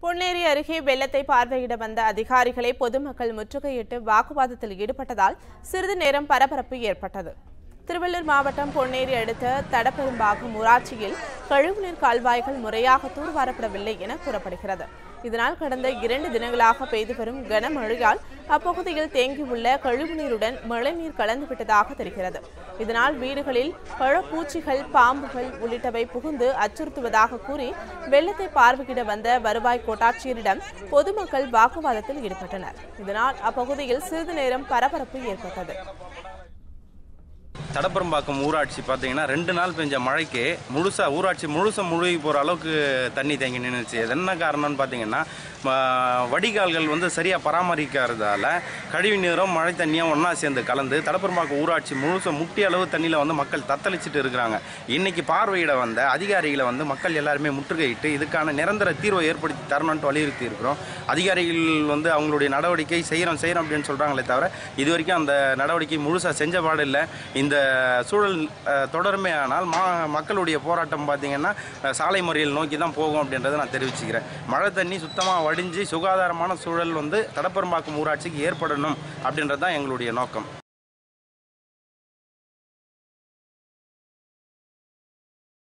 பொன்னேரி அருகே வெள்ளத்தை பார்வையிட வந்த அதிகாரிகளை பொதுமக்கள் முற்றுகையிட்டு வாக்குவாதத்தில் ஈடுபட்டதால் சிறிது நேரம் பரபரப்பு ஏற்பட்டது திருவள்ளூர் மாவட்டம் பொன்னேரி அடுத்த தடப்பெரும்பாக்கம் ஊராட்சியில் கழிவுநீர் கால்வாய்கள் முறையாக தூர்வாரப்படவில்லை என கூறப்படுகிறது இதனால் கடந்த இரண்டு தினங்களாக பெய்து வரும் கனமழையால் அப்பகுதியில் தேங்கியுள்ள கழிவுநீருடன் மழைநீர் கலந்துவிட்டதாக தெரிகிறது இதனால் வீடுகளில் பழப்பூச்சிகள் பாம்புகள் உள்ளிட்டவை புகுந்து அச்சுறுத்துவதாக கூறி வெள்ளத்தை பார்வையிட வந்த வருவாய் கோட்டாட்சியரிடம் பொதுமக்கள் வாக்குவாதத்தில் ஈடுபட்டனர் இதனால் அப்பகுதியில் சிறிது நேரம் பரபரப்பு ஏற்பட்டது தடப்பரம்பாக்கம் ஊராட்சி பார்த்தீங்கன்னா ரெண்டு நாள் பெஞ்ச மழைக்கு முழுசாக ஊராட்சி முழுசாக முழுகி போகிற அளவுக்கு தண்ணி தேங்கி நின்றுச்சு இது என்ன காரணம்னு பார்த்தீங்கன்னா ம, வடிகால்கள் வந்து சரியாக பராமரிக்காததால கழிவு நீரும் மழை தண்ணியும் ஒன்றா சேர்ந்து கலந்து தடப்பரம்பாக்கம் ஊராட்சி முழுசாக முட்டி அளவு தண்ணியில் வந்து மக்கள் தத்தளிச்சிட்டு இருக்கிறாங்க இன்னைக்கு பார்வையிட வந்த அதிகாரிகளை வந்து மக்கள் எல்லாருமே முற்றுகையிட்டு இதுக்கான நிரந்தர தீர்வை ஏற்படுத்தி தரணும்னு வலியுறுத்தி இருக்கிறோம் அதிகாரிகள் வந்து அவங்களுடைய நடவடிக்கை செய்கிறோம் செய்கிறோம் அப்படின்னு சொல்கிறாங்களே தவிர இது வரைக்கும் அந்த நடவடிக்கை முழுசாக செஞ்ச பாடு இல்லை இந்த சூழல் அஹ், தொடருமே ஆனால் மா மக்களுடைய போராட்டம் பார்த்தீங்கன்னா அஹ், சாலை முறையில் நோக்கி தான் போகும் அப்படின்றத நான் தெரிவிச்சுக்கிறேன் மழை தண்ணி சுத்தமாக வடிஞ்சு சுகாதாரமான சூழல் வந்து தடப்பெரும்பாக்கம் ஊராட்சிக்கு ஏற்படணும் அப்படின்றது தான் எங்களுடைய நோக்கம்